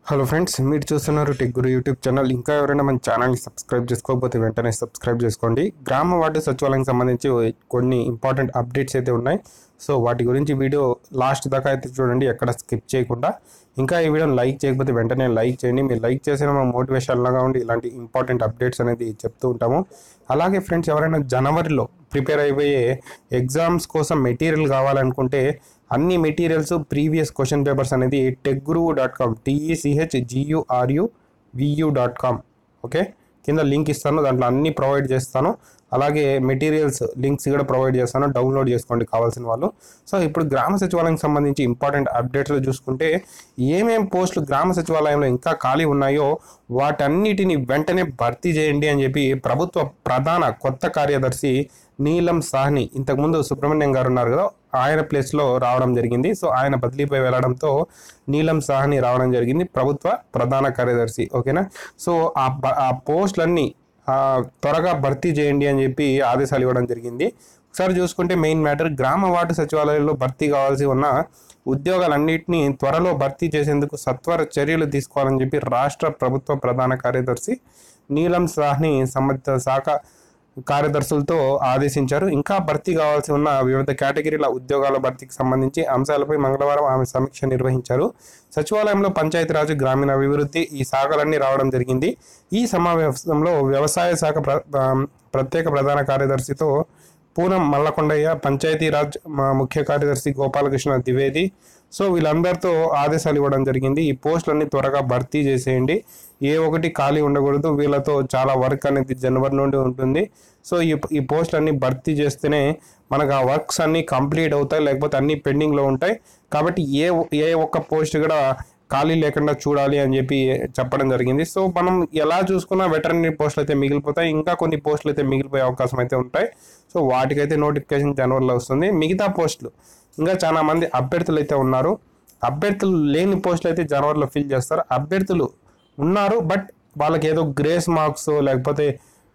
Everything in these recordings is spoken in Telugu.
హలో ఫ్రెండ్స్ మీరు చూస్తున్నారు టెక్ గురు యూట్యూబ్ ఛానల్ ఇంకా ఎవరైనా మన ఛానల్ని సబ్స్క్రైబ్ చేసుకోకపోతే వెంటనే సబ్స్క్రైబ్ చేసుకోండి గ్రామ వార్డు సచివాలయం సంబంధించి కొన్ని ఇంపార్టెంట్ అప్డేట్స్ అయితే ఉన్నాయి సో వాటి గురించి వీడియో లాస్ట్ దాకా అయితే చూడండి ఎక్కడ స్కిప్ చేయకుండా ఇంకా ఈ వీడియోని లైక్ చేయకపోతే వెంటనే లైక్ చేయండి మీరు లైక్ చేసిన మా మోటివేషన్ లాగా ఉండి ఇలాంటి ఇంపార్టెంట్ అప్డేట్స్ అనేది చెప్తూ ఉంటాము అలాగే ఫ్రెండ్స్ ఎవరైనా జనవరిలో ప్రిపేర్ అయిపోయే ఎగ్జామ్స్ కోసం మెటీరియల్ కావాలనుకుంటే అన్ని మెటీరియల్స్ ప్రీవియస్ క్వశ్చన్ పేపర్స్ అనేది tech guruvu dot com T E C H G U R U V U dot com okay కింద లింక్ ఇస్తాను దాంట్లో అన్ని ప్రొవైడ్ చేస్తాను అలాగే మెటీరియల్స్ లింక్స్ కూడా ప్రొవైడ్ చేస్తాను డౌన్లోడ్ చేసుకోండి కావాల్సిన వాళ్ళు సో ఇప్పుడు గ్రామ సచివాలయం సంబంధించి ఇంపార్టెంట్ అప్డేట్స్ చూసుకుంటే ఏమేం పోస్టులు గ్రామ సచివాలయంలో ఇంకా ఖాళీ ఉన్నాయో వాటన్నిటిని వెంటనే భర్తీ చేయండి అని చెప్పి ప్రభుత్వ ప్రధాన కొత్త కార్యదర్శి నీలం సాహ్ని ఇంతకుముందు సుబ్రహ్మణ్యం గారు ఉన్నారు కదా ఆయన ప్లేస్లో రావడం జరిగింది సో ఆయన బదిలీపై వెళ్ళడంతో నీలం సాహ్ని రావడం జరిగింది ప్రభుత్వ ప్రధాన కార్యదర్శి ఓకేనా సో ఆ బ- ఆ పోస్టులన్నీ ఆ, త్వరగా భర్తీ చేయండి అని చెప్పి ఆదేశాలు ఇవ్వడం జరిగింది ఒకసారి చూసుకుంటే మెయిన్ మ్యాటర్ గ్రామ వార్డు సచివాలయాల్లో భర్తీ కావాల్సి ఉన్న ఉద్యోగాలన్నింటినీ త్వరలో భర్తీ చేసేందుకు సత్వర చర్యలు తీసుకోవాలని చెప్పి రాష్ట్ర ప్రభుత్వ ప్రధాన కార్యదర్శి నీలం సాహ్ని సంబంధిత శాఖ కార్యదర్శులతో ఆదేశించారు ఇంకా భర్తీ కావాల్సి ఉన్న వివిధ కేటగిరీల ఉద్యోగాల భర్తీకి సంబంధించి అంశాలపై మంగళవారం ఆమె సమీక్ష నిర్వహించారు సచివాలయంలో పంచాయతీరాజ్ గ్రామీణ అభివృద్ధి ఈ శాఖలన్నీ రావడం జరిగింది ఈ సమావేశంలో వ్యవసాయ శాఖ ప్ర- ఆ, ప్రత్యేక ప్రధాన కార్యదర్శితో పూనం మల్లకొండయ్య పంచాయతీరాజ్ మా ముఖ్య కార్యదర్శి గోపాలకృష్ణ ద్వివేది సో వీళ్ళందరితో ఆదేశాలు ఇవ్వడం జరిగింది ఈ పోస్టులన్నీ త్వరగా భర్తీ చేసేయండి ఏ ఒకటి ఖాళీ ఉండకూడదు వీళ్ళతో చాలా వర్క్ అనేది జనవరి నుండి ఉంటుంది సో ఈ ఈ పోస్టులన్నీ భర్తీ చేస్తేనే మనకు ఆ వర్క్స్ అన్నీ కంప్లీట్ అవుతాయి లేకపోతే అన్నీ పెండింగ్లో ఉంటాయి కాబట్టి ఏ ఏ ఒక్క పోస్ట్ కూడా ఖాళీ లేకుండా చూడాలి అని చెప్పి చెప్పడం జరిగింది సో మనం ఎలా చూసుకున్నా వెటర్నరీ పోస్టులు అయితే మిగిలిపోతాయి ఇంకా కొన్ని పోస్టులు అయితే మిగిలిపోయే అవకాశం అయితే ఉంటాయి సో వాటికైతే నోటిఫికేషన్ జనవరిలో వస్తుంది మిగతా పోస్టులు ఇంకా చాలా మంది అభ్యర్థులు అయితే ఉన్నారు అభ్యర్థులు లేని పోస్టులు అయితే జనవరిలో ఫిల్ చేస్తారు అభ్యర్థులు ఉన్నారు బట్ వాళ్ళకి ఏదో గ్రేస్ మార్క్స్ లేకపోతే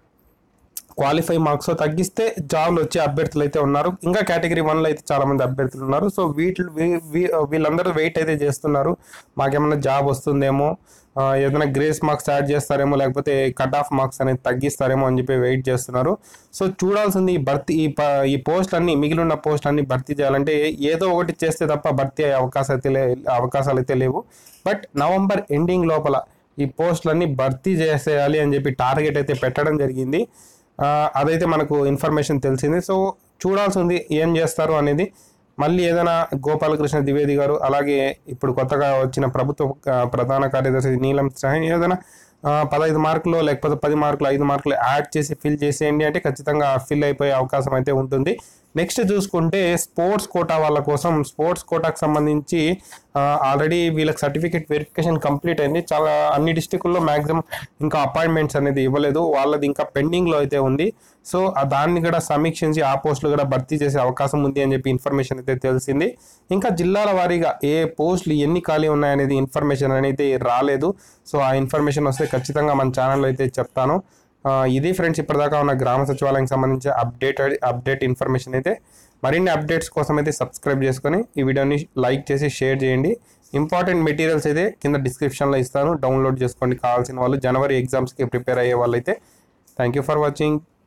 క్వాలిఫై మార్క్స్ తగ్గిస్తే జాబ్లు వచ్చే అభ్యర్థులు అయితే ఉన్నారు ఇంకా కేటగిరీ వన్లో అయితే చాలా మంది అభ్యర్థులు ఉన్నారు సో వీటి వీ- వీ- వీళ్ళందరూ వెయిట్ అయితే చేస్తున్నారు మాకేమన్నా జాబ్ వస్తుందేమో ఆ, ఏదైనా గ్రేస్ మార్క్స్ యాడ్ చేస్తారేమో లేకపోతే కట్ ఆఫ్ మార్క్స్ అనేది తగ్గిస్తారేమో అని చెప్పి వెయిట్ చేస్తున్నారు సో చూడాల్సింది ఈ భర్తీ ఈ ప ఈ పోస్టులన్నీ మిగిలిన పోస్టులన్నీ భర్తీ చేయాలంటే ఏదో ఒకటి చేస్తే తప్ప భర్తీ అయ్యే అవకాశం అయితే లే అవకాశాలు అయితే లేవు బట్ నవంబర్ ఎండింగ్ లోపల ఈ పోస్టులన్నీ భర్తీ చేసేయాలి అని చెప్పి టార్గెట్ అయితే పెట్టడం జరిగింది ఆ, అదైతే మనకు ఇన్ఫర్మేషన్ తెలిసింది సో చూడాల్సి ఉంది ఏం చేస్తారు అనేది మళ్ళీ ఏదైనా గోపాలకృష్ణ ద్వివేది గారు అలాగే ఇప్పుడు కొత్తగా వచ్చిన ప్రభుత్వ ఆ, ప్రధాన కార్యదర్శి నీలం సాహ్ని ఏదైనా ఆ, పదహైదు మార్కులు లేకపోతే పది మార్కులు ఐదు మార్కులు యాడ్ చేసి ఫిల్ చేసేయండి అంటే ఖచ్చితంగా ఫిల్ అయిపోయే అవకాశం అయితే ఉంటుంది నెక్స్ట్ చూసుకుంటే స్పోర్ట్స్ కోటా వాళ్ళ కోసం స్పోర్ట్స్ కోటాకు సంబంధించి ఆల్రెడీ వీళ్ళకి సర్టిఫికేట్ వెరిఫికేషన్ కంప్లీట్ అయింది చాలా అన్ని డిస్టిక్ల్లో మ్యాక్సిమం ఇంకా అపాయింట్మెంట్స్ అనేది ఇవ్వలేదు వాళ్ళది ఇంకా పెండింగ్లో అయితే ఉంది సో ఆ దాన్ని కూడా సమీక్షించి ఆ పోస్టులు కూడా భర్తీ చేసే అవకాశం ఉంది అని చెప్పి ఇన్ఫర్మేషన్ అయితే తెలిసింది ఇంకా జిల్లాల వారీగా ఏ పోస్టులు ఎన్ని ఖాళీ ఉన్నాయనేది ఇన్ఫర్మేషన్ అనేది రాలేదు సో ఆ ఇన్ఫర్మేషన్ వస్తే ఖచ్చితంగా మన ఛానల్లో అయితే చెప్తాను ఆ, ఇది ఫ్రెండ్స్ ఇప్పటిదాకా ఉన్న గ్రామ సచివాలయం సంబంధించి అప్డేట్ అప్డేట్ ఇన్ఫర్మేషన్ అయితే మరిన్ని అప్డేట్స్ కోసం అయితే సబ్స్క్రైబ్ చేసుకొని ఈ వీడియోని లైక్ చేసి షేర్ చేయండి ఇంపార్టెంట్ మెటీరియల్స్ అయితే కింద డిస్క్రిప్షన్లో ఇస్తాను డౌన్లోడ్ చేసుకోండి కావాల్సిన వాళ్ళు జనవరి ఎగ్జామ్స్కి ప్రిపేర్ అయ్యే వాళ్ళైతే థ్యాంక్ యూ ఫర్ వాచింగ్